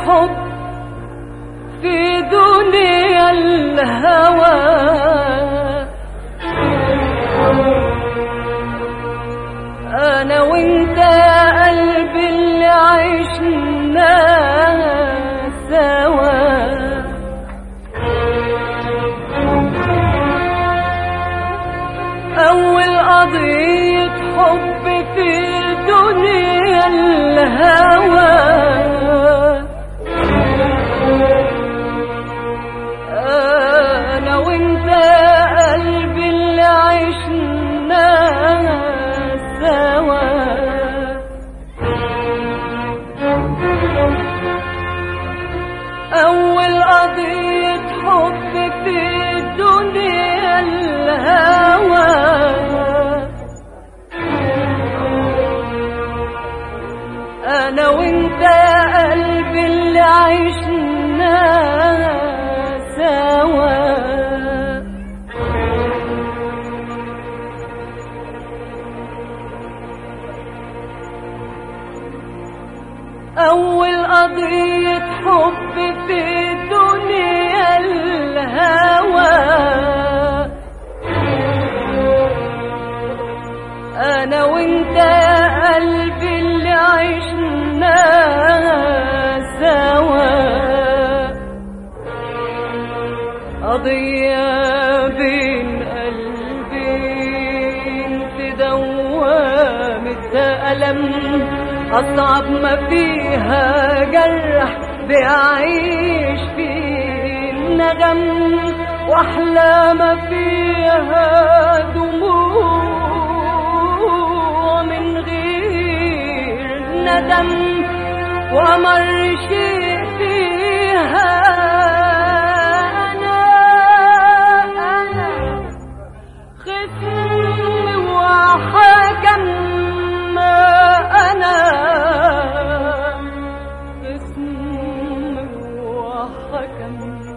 حب في دنيا الهوى انا وانت يا قلبي اللي عشنا سوا اول قضية حب في دنيا الهوى انا وانت يا قلبي اللي عشنا سوا أول قضية حب في دنيا الهوى أنا وأنت يا قلبي اللي عشنا سوا أول قضية حب في دنيا الهوى أنا وأنت يا قلبي اللي عشنا سوا قضية بين قلبين في دوامة ألم أصعب ما فيها جرح بيعيش فيه الندم وأحلى ما فيها دموع من غير ندم وأمر شيء فيها أنا أنا خصم وحكم ما أنا خصم وحكم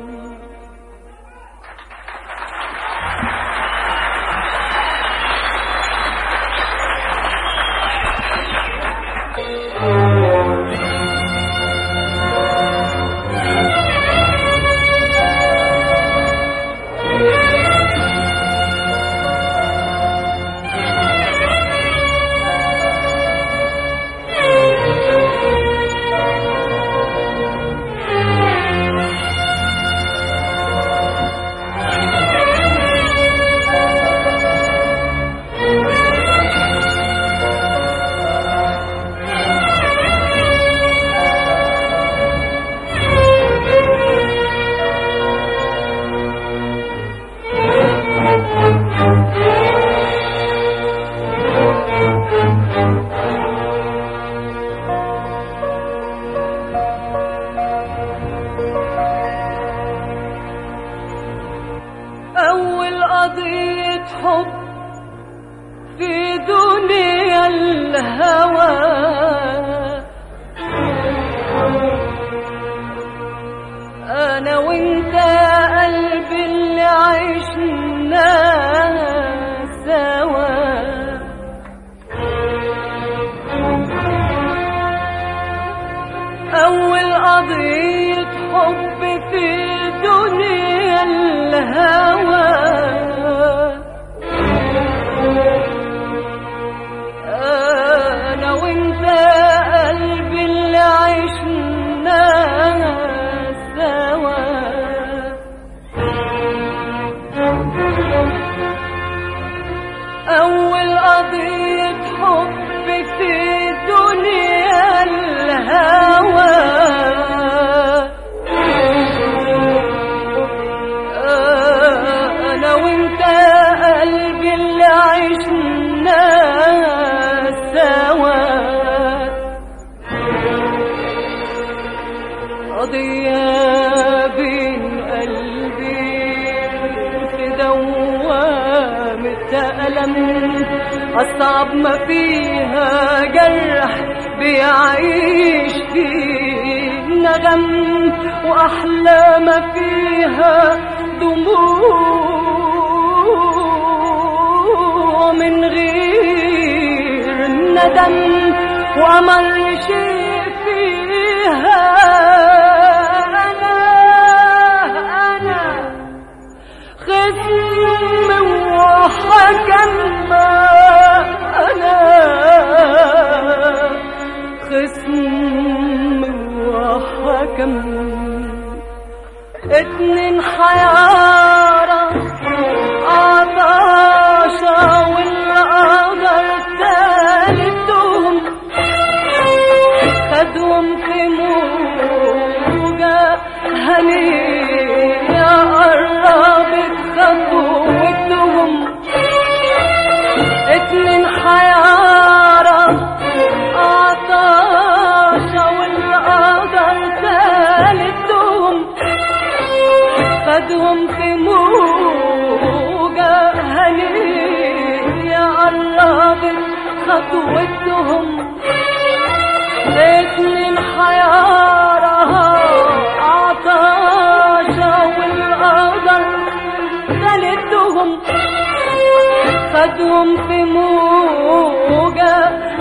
أول قضية حب في دنيا الهوى أنا وأنت يا قلبي اللي عشنا سوا أول قضية حب في دنيا الهوى أنا وأنت يا قلبي اللي عشنا سوا أول قضية حب في دنيا الهوى أنا وأنت يا قلبي اللي عشنا سوا قضية بين قلبين في دوامة ألم أصعب ما فيها جرح بيعيش فيه نغم وأحلى ما فيها دموع من غير ندم وأمر شيء فيها كم اتنين حيارة عطاشة والقدر تالتهم خدهم في موجة هنية قربت خطوتهم اتنين حيارة عطاشة والقدر تالتهم خدهم في موجة هنية قربت خطوتهم اتنين حيارة عطاشة والقدر تالتهم خدهم في موجة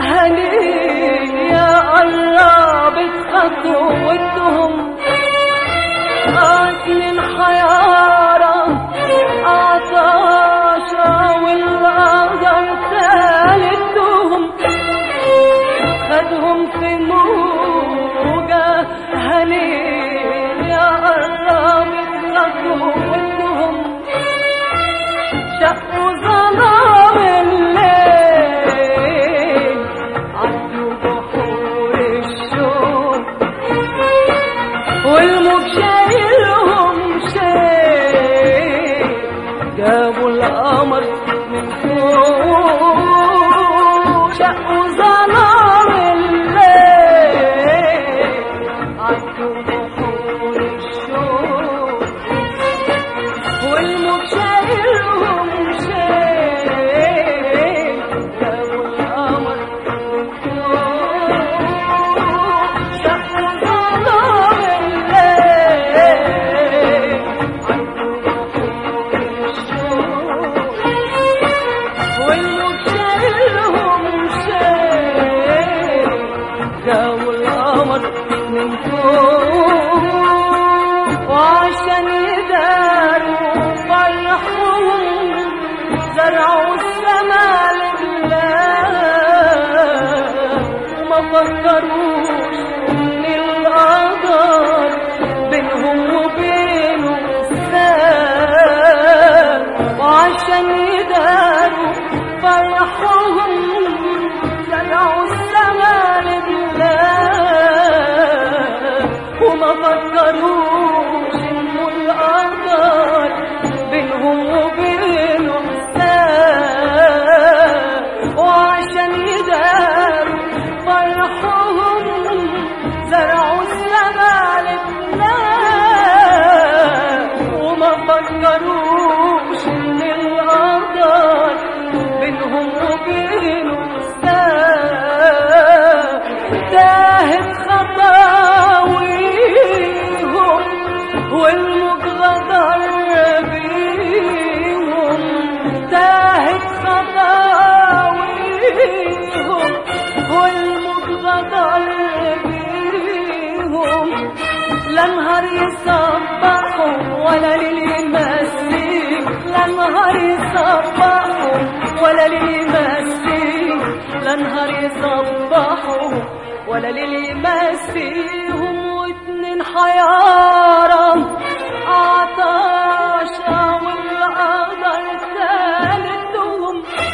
هنية قربت خطوتهم اتنين حيارة عطاشة والقدر تالتهم خدهم في موجة هنية قربت خطوتهم شقوا ظلام الليل عدوا بحور الشوق والموج شايلهم شيء جابوا القمر من فوق شقوا ظلام الليل عدوا بحور الشوق والموج شايلهم شيء جابوا القمر من فوق شقوا ظلام الليل عدوا بحور الشوق والموج شايلهم شيء جابوا القمر من فوق وعشان يداروا فرحهم زرعوا السما لله وما فكروش ان القدر بينهم وبينه ساب وعشان يداروا فرحهم زرعوا السما لله وما فكروش انه القدر بينهم وبينه حساب وعشان يداروا فرحهم زرعوا السما لله وما فكروش ان القدر بينهم وبينه حساب تاهت خطاويهم والموج غدر بيهم تاهت خطاويهم والموج غدر بيهم لا نهار يصبحوا ولا ليل يمسيك لا نهار يصبحوا ولا ليل يمسيك لا نهار يصبحوا ولا ليل يمسيهم واتنين حيارة عطاشة والقدر تالتهم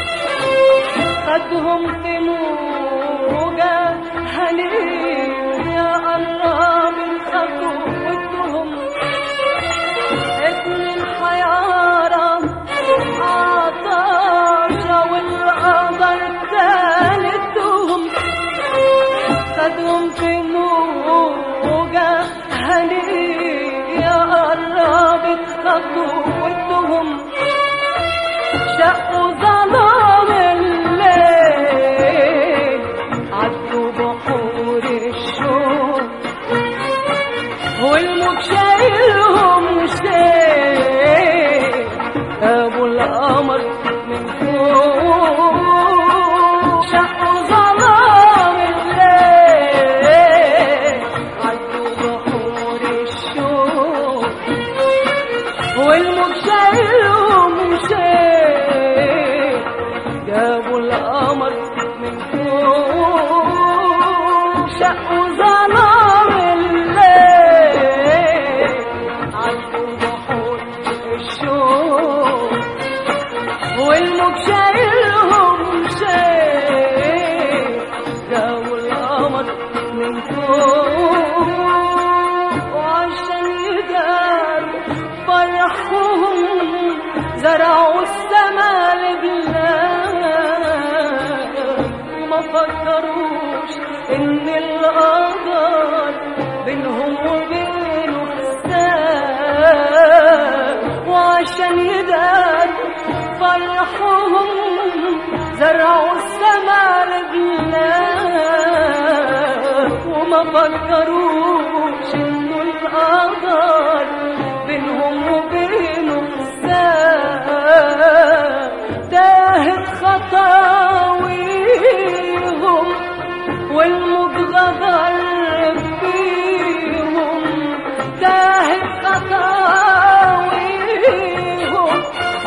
خدهم في موجة هنية قربت خطوتهم اتنين حيارة عطاشة والقدر تالتهم خدهم في موجة هنية قربت خطوتهم شقوا ظلام الليل عدوا بحور الشوق والموج شايلهم شيء ابو القمر من فوق شقوا ظلام الليل عدوا بحور الشوق والموج شايلهم شيء جابوا القمر من فوق شقوا ظلام الليل زرعوا السما لبلاد وما فكروش ان القدر بينهم وبينه حساب وعشان يداروا فرحهم زرعوا السما لبلاد وما فكروش انه القدر بينهم وبينه حساب تاهت خطاويهم والمتغدر فيهم تاهت خطاويهم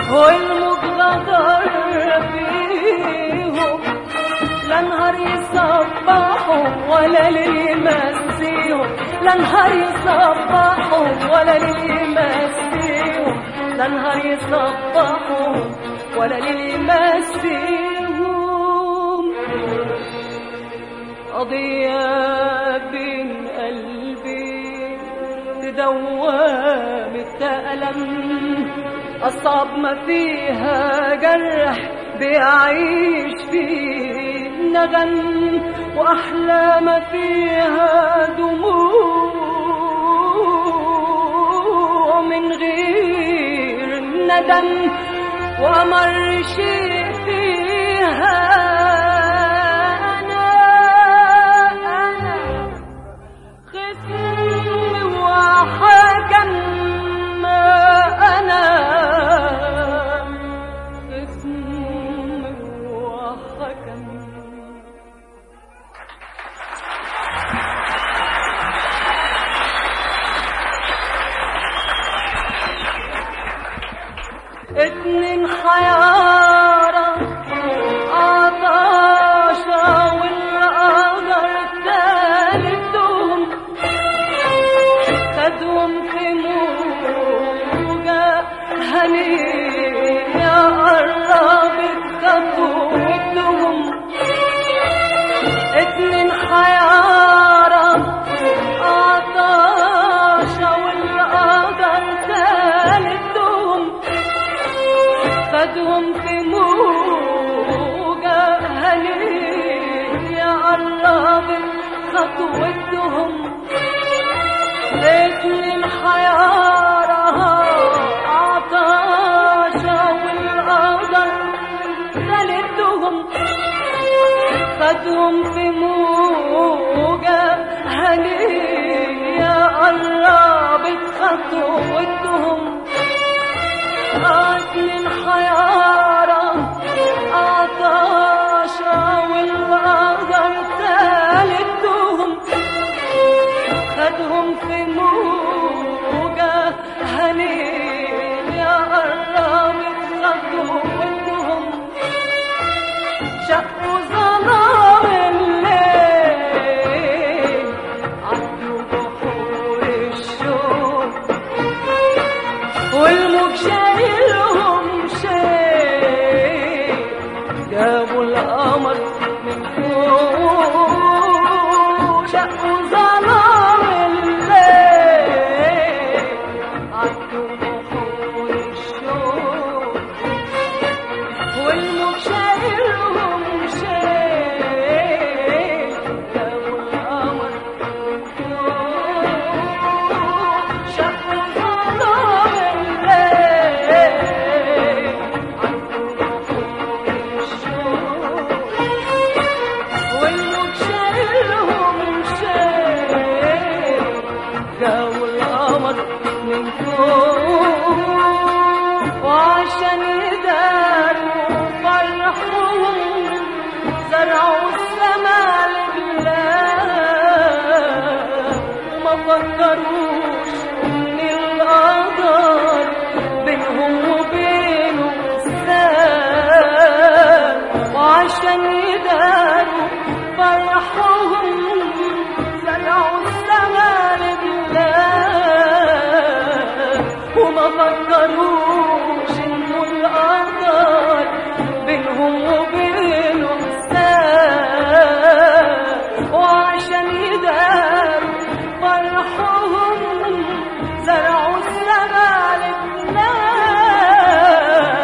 والمتغدر فيهم لا نهار يصبحوا ولا ليل يمسيهم لا نهار يصبحوا ولا ليل يمسيهم لا نهار يصبحوا ولا ليل يمسيهم قضية بين قلبي تدوم التألم أصعب ما فيها جرح بيعيش فيه نغم وأحلى ما فيها دموع من غير ندم وأمر شيء فيها أنا أنا خصم وحكم ما أنا خصم وحكم اتنين حيارة عطاشة والقدر تالتهم خدهم في موجة هنية قربت خطوتهم اتنين حيارة عطاشة والقدر تالتهم خدهم في موجة هنية قربت خطوتهم اتنين حيارة عطاشة والقدر خلتهم خدهم في موجة هنية قربت خطوتهم اتنين حيارة عطاشة والقدر تالتهم خدهم في موجة هنية قربت خطوتهم شقوا ظلام الليل عدوا بحور الشوق والموج شايلهم شيء جابوا القمر من فوق شقوا ظلام الليل عدوا بحور الشوق والموج شايلهم شيء جابوا القمر من فوق شقوا ظلام الليل عدوا بحور الشوق والموج شايلهم شيء جابوا القمر من فوق وعشان يداروا فرحهم زرعوا السما لله وما فكروش ان القدر بينهم وبينه ساب وعشان يداروا فرحهم زرعوا السما لله وما فكروش انه القدر بينهم وبينه حساب وعشان يداروا فرحهم زرعوا السما لله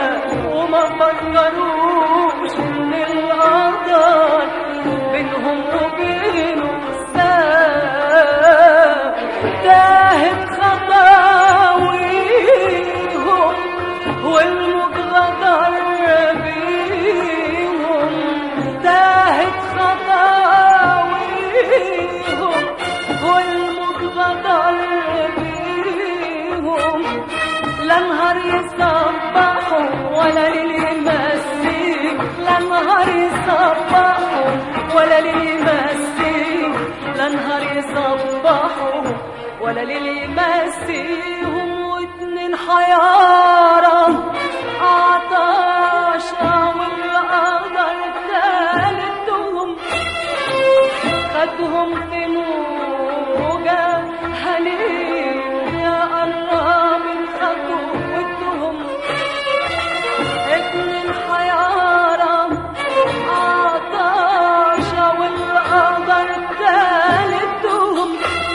لا نهار يصبحوا ولا ليل يمسي لا نهار يصبحوا ولا ليل يمسي لا نهار يصبحوا ولا ليل يمسيهم واتنين حيارة عطاشة والقدر تالتهم خدهم في موجة هليل يا قرب خطوتهم اتنين حيارة عطاشة والقدر تالتهم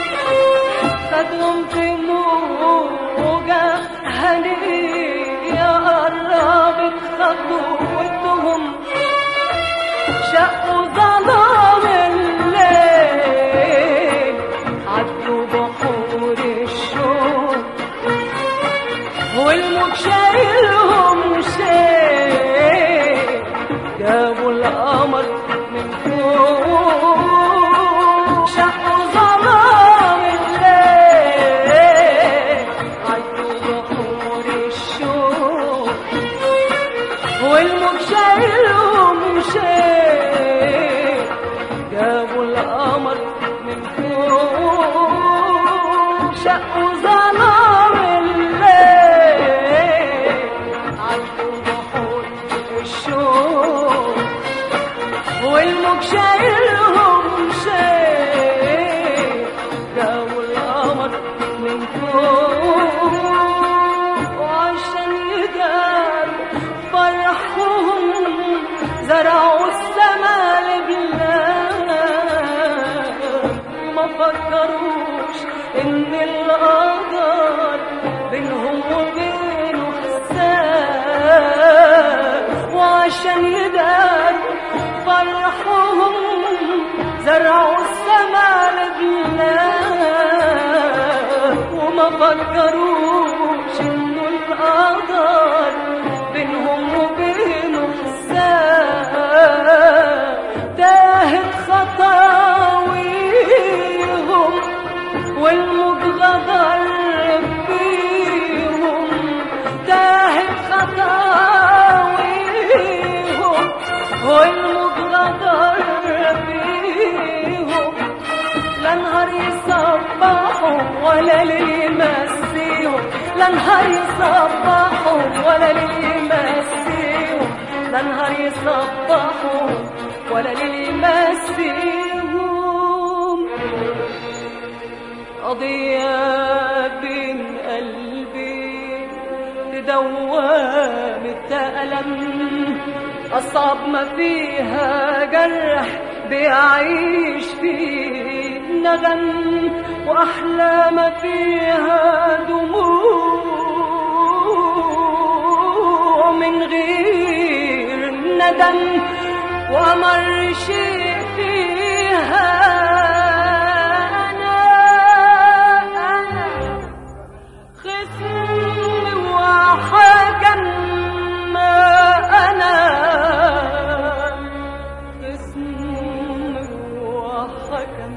خدهم في موجة هنية يا قربت خطوتهم شقوا ظلام الليل عدوا بحور الشوق والموج شايلهم شيء جابوا القمر من فوق شقوا ظلام الليل عدوا بحور الشوق والموج شايلهم شيء جابوا القمر من فوق شقوا ظلام الليل عدوا بحور الشوق والموج شايلهم شيء جابوا القمر من فوق وعشان يداروا فرحهم زرعوا السما لبلاد ما فكروش ان القدر بينهم وبينه حساب وعشان يداروا فرحهم زرعوا السما لبلاد وما فكروش انه القدر بينهم وبينه حساب تاهت خطاويهم والموج غدر بيهم تاهت خطاويهم والموج غدر بيهم لا نهار يصبحوا ولا ليل يمسيهم لا نهار يصبحوا ولا ليل يمسيهم لا نهار يصبحوا ولا ليل يمسيهم قضية بين قلبي بدوام التألم أصعب ما فيها جرح بيعيش فيه نغم وأحلى ما فيها دموع من غير ندم وأمر شيء فيها أنا أنا خصم وحكم ما أنا خصم وحكم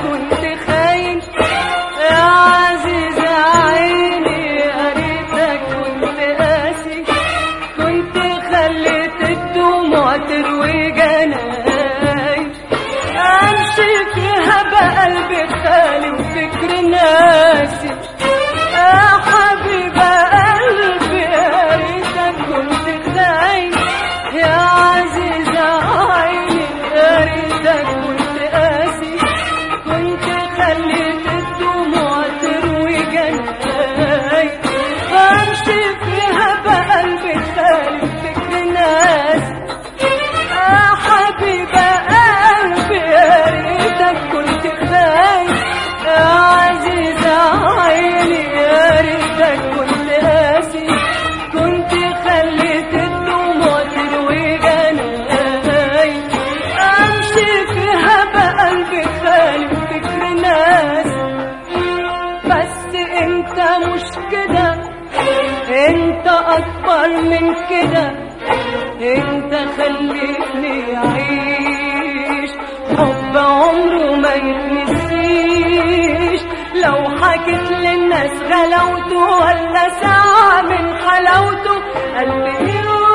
كنت خاين يا عزيز عيني يا ريتك كنت قاسي كنت خليت الدموع تروي جناي امشي فيها بقلبي خالي وفكر ناسي يا حبيب قلبي يا ريتك كنت خاين يا عزيز عيني يا ريتك كنت قاسي كنت خليت الدموع تروي جناي امشي فيها بقلبي خالي وفكر ناسي يا حبيب قلبي يا ريتك كنت خايف يا عزيز عيني يا ريتك كنت قاسي كنت خليت الدموع تروي جناي امشي فيها بقلبي خالي وفكر ناسي بس انت مش كده انت اكبر من كده انت خليتني اعيش حب عمره ما يتنسيش لو حكيت للناس غلاوته ولا ساعة من حلاوته قلبي يوم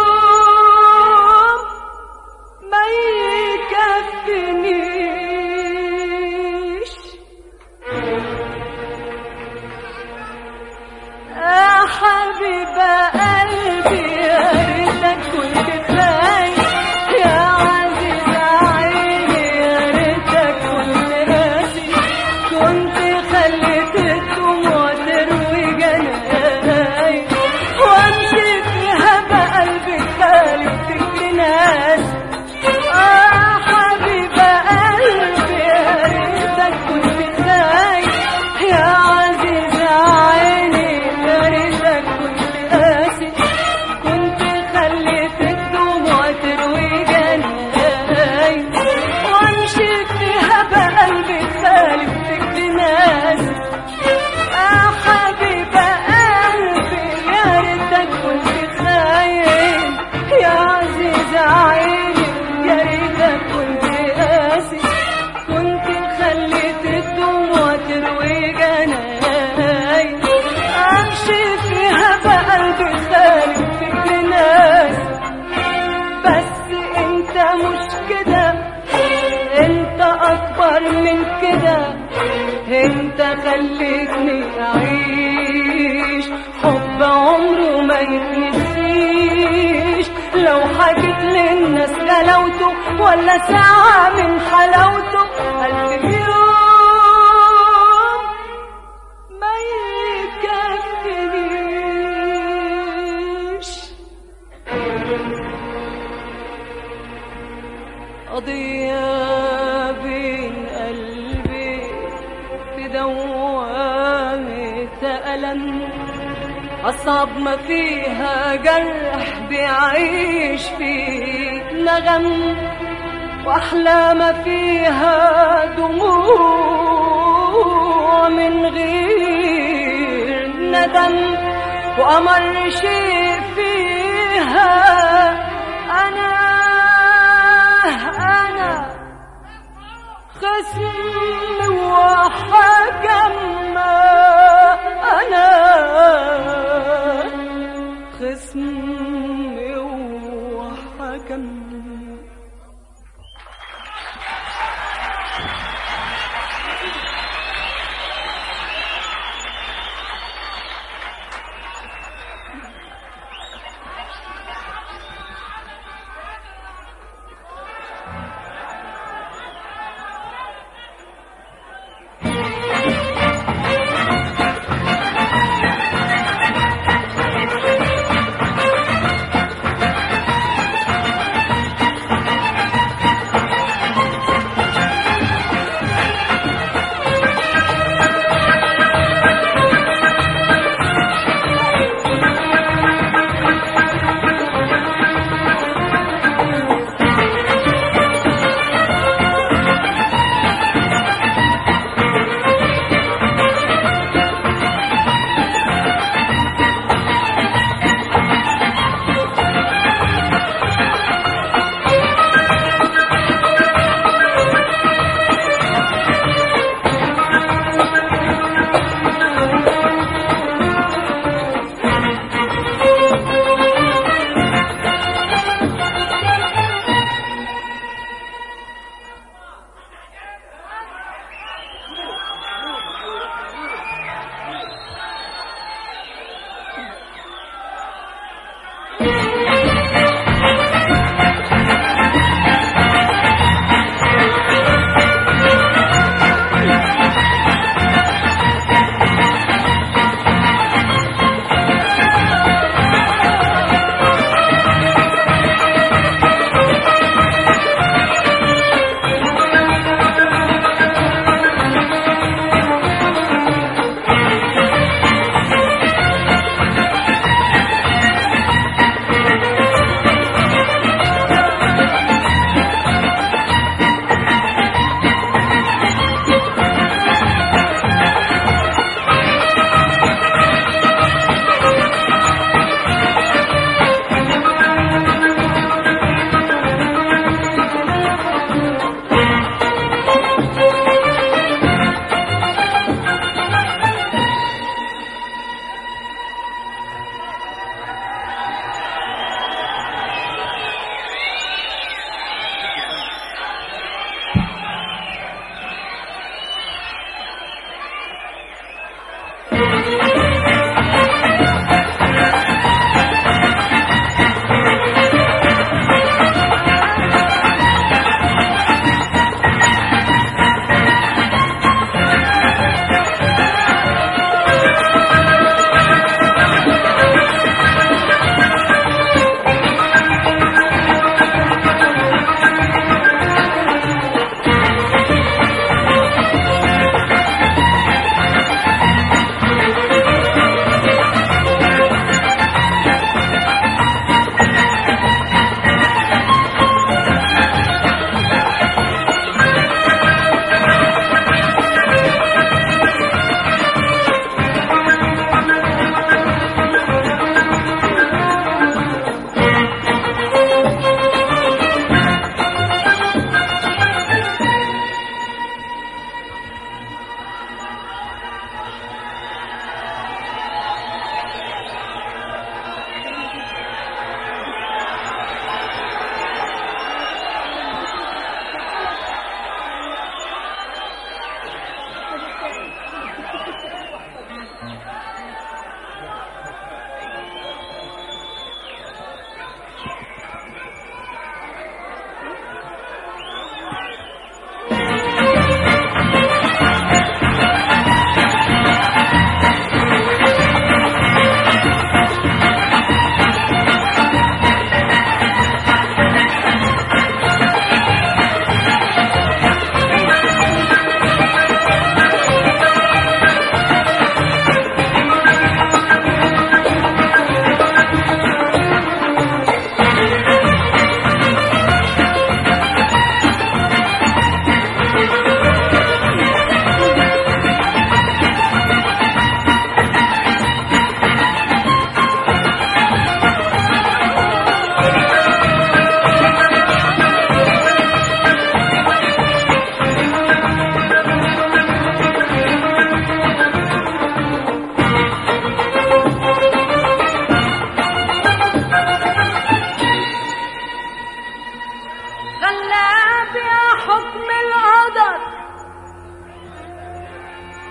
ما يكفينيش يا حبيب قلبي يا ريتك كنت خايف يا عزيز عيني يا ريتك كنت قاسي كنت خليت الدموع تروي جناي وامشي فيها بقلبي خالي وفكر ناس آه حبيب قلبي يا ريتك كنت خايف يا عزيز عيني يا ريتك كنت قاسي كنت خليت الدموع تروي جناي وامشي فيها بقلبي خالي وفكر ناس يا حبيب قلبي يا ريتك كنت خاين يا عزيز عيني يا ريتك كنت قاسي كنت خليت الدموع تروي جناي امشي فيها بقلبي خالي وفكر ناس بس انت مش كده انت اكبر من كده انت خليتني اعيش حب عمره ما يتنسيش لو حكيت للناس غلاوته ولا ساعة من حلاوته ألف يوم ما يكفينيش قضية بين قلبي في دوامة ألم أصعب ما فيها جرح بيعيش فيه نغم وأحلى ما فيها دموع من غير ندم وأمر شيء فيها أنا أنا خصم وحكم أنا خصم وحكم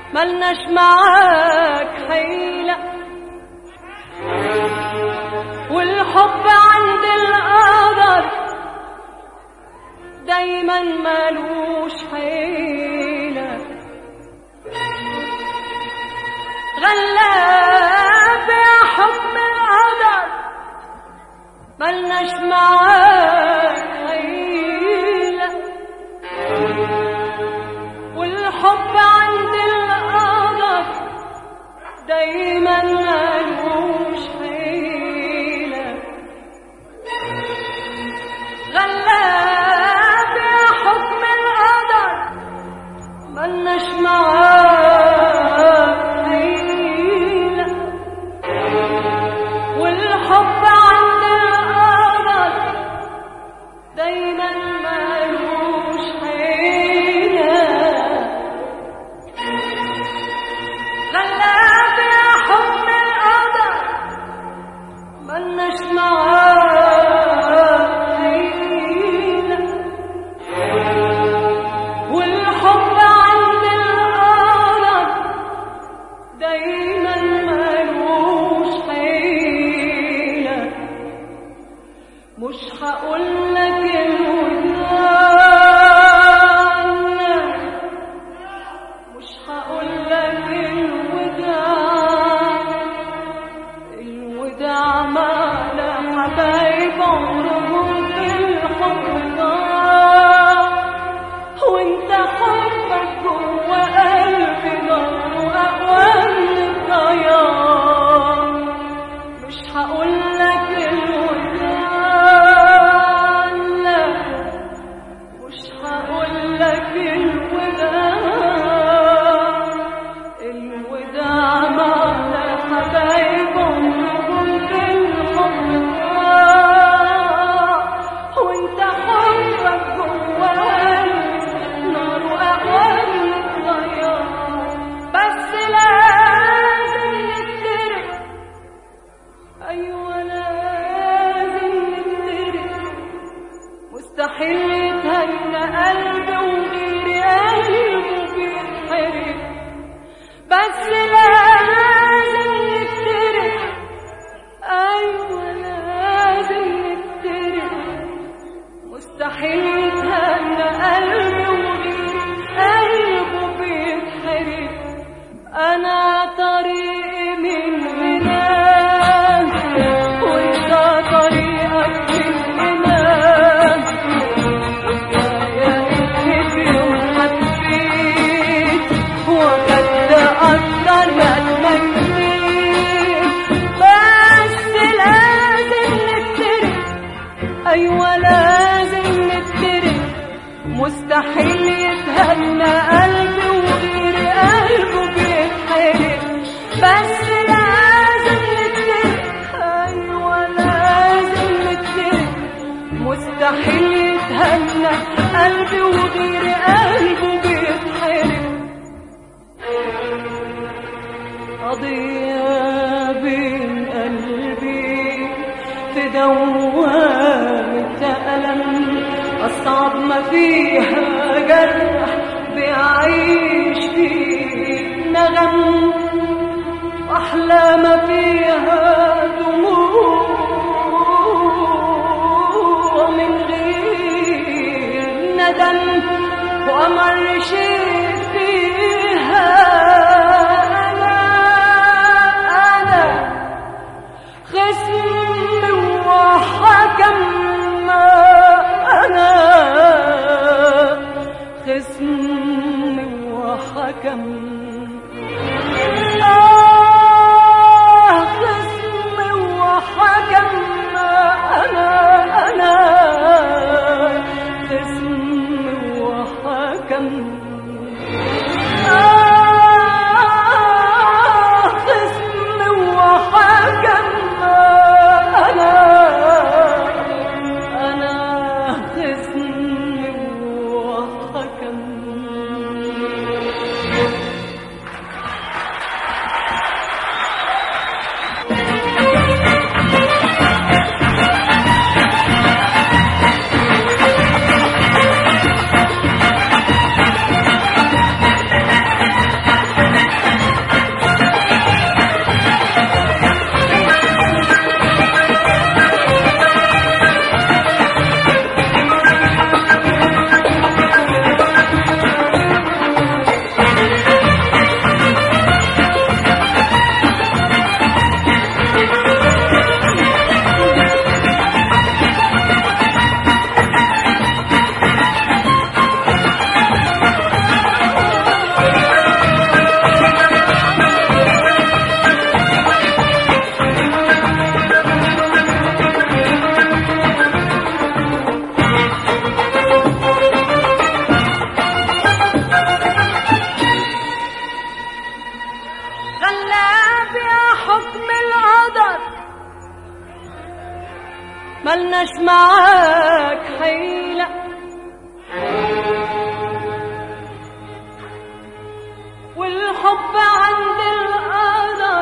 ملناش معاك حيلة والحب عند القدر دايما مالوش حيلة غلاب يا حكم القدر ملناش معاك حيلة والحب عند القدر دايما مالوش حيلة غلاب يا حكم القدر ملناش معاك حيلة والحب عند القدر دايما مالوش حيلة غلاب يا حكم القدر ملناش معاك حيلة والحب عند القدر دايما مالوش حيلة مش هقول لك الوداع مش هقول لك الوداع الوداع معنى حبايب عمرهم في الحب ضاع وانت حبك جوا قلبي نار واقوى من الطيار مش هقول لك الوداع لا مش هقول لك الوداع الوداع معنى حبايب عمرهم في الحب ضاع وانت حبك جوا قلبي نار واقوى من الطيار بس لازم نفترق ايوه لازم نفترق مستحيل يتهنى قلبي وغيري قلبه بيتحرق بس لازم نفترق ايوه لازم نفترق مستحيل يتهنى قلبي وغيري قلبه بيتحرق انا طريقي من هناك وانت طريقك من هناك يا اللي في يوم حبيت وخدت اكتر ما تمنيت بس لازم نفترق ايوه لازم نفترق مستحيل يتهنى قلبي وغيري قلبه بيتحرق بس لازم نفترق ايوه لازم نفترق مستحيل يتهنى قلبي وغيري قلبه بيتحرق قضية بين قلبي في دوامة ألم أصعب ما فيها جرح بيعيش فيه نغم وأحلى ما فيها دموع من غير ندم وأمر شيء فيها أنا أنا خصم وحكم أنا خصم وحكم آه خصم وحكم أنا أنا خصم وحكم آه خصم وحكم أنا أنا خصم وحكم ملناش معاك حيلة والحب عند القدر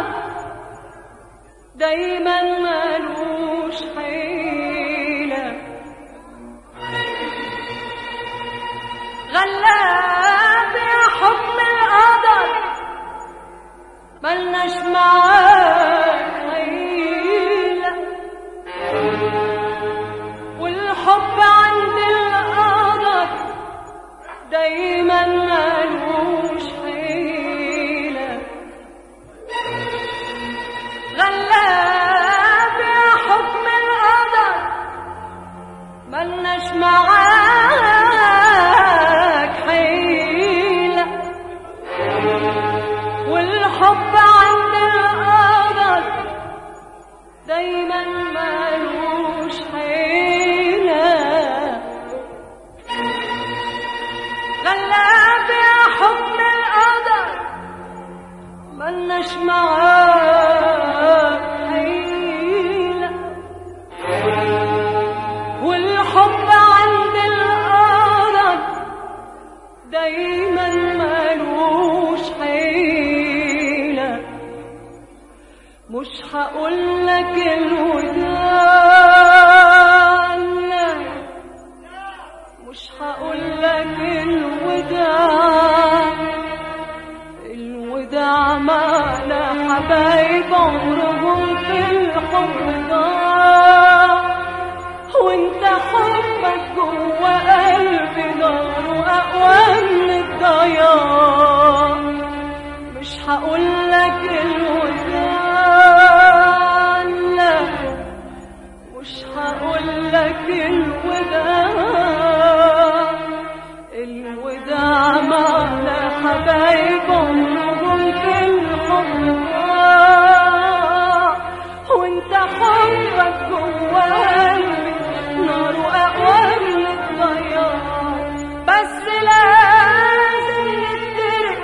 دايما ملوش حيلة غلاب يا حكم القدر ملناش معاك حيلة والحب عند القدر دايما ملوش حيلة غلاب يا حكم القدر ملناش معاك حيلة والحب عند القدر دايما ملوش حيلة غلاب يا حكم القدر ملناش معاك حيلة والحب عند القدر دايما ملوش حيلة مش هقولك الوداع لا مش هقولك الوداع الوداع معنى حبايب عمرهم في الحب ضاع وانت حبك جوا قلبي نار واقوى من الضياع مش هقولك الوداع لا مش هقولك الوداع الوداع معنى حبايب عمرهم في الحب ضاع وانت حبك جوا قلبي نار اقوى من الضياع بس لازم نفترق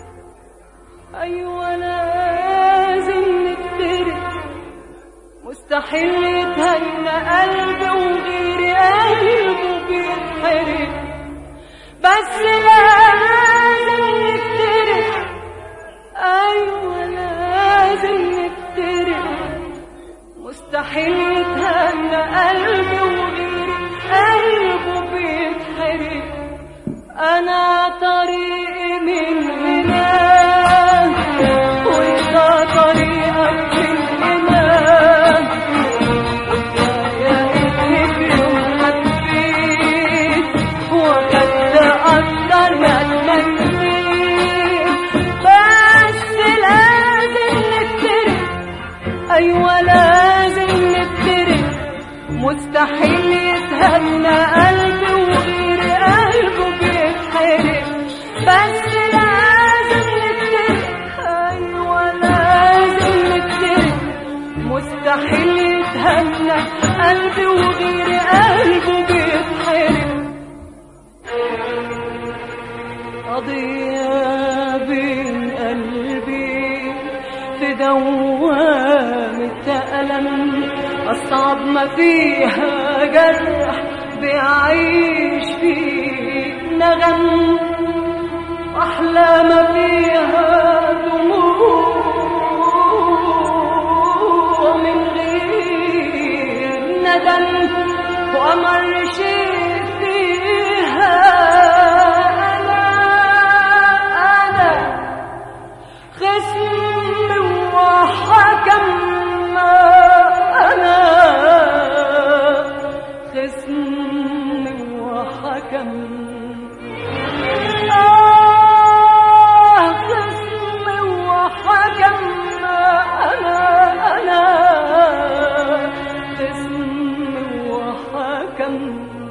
ايوه لازم نفترق مستحيل يتهنى قلبي وغيري قلبه بيتحرق بس لازم نفترق ايوه لازم نفترق مستحيل يتهنى قلبي وغيري قلبه بيتحرق انا طريقي من هنا وانت طريقك من هنا يا ابني في يوم حبيت وخدت اكتر ما تمنيت بس لازم نفترق ايوه لازم نفترق مستحيل يتهنى قلبي وغير قلبه بيتحرق بس لازم نفترق ايوه لازم نفترق مستحيل يتهنى قلبي وغير قلبه بيتحرق قضية بين قلبي في دوامة ألم أصعب ما فيها جرح بيعيش فيه نغم أحلى ما فيها دموع من غير ندم وأمر شيء فيها أنا أنا خصم وحكم أنا خصم وحكم آه خصم وحكم أنا أنا خصم وحكم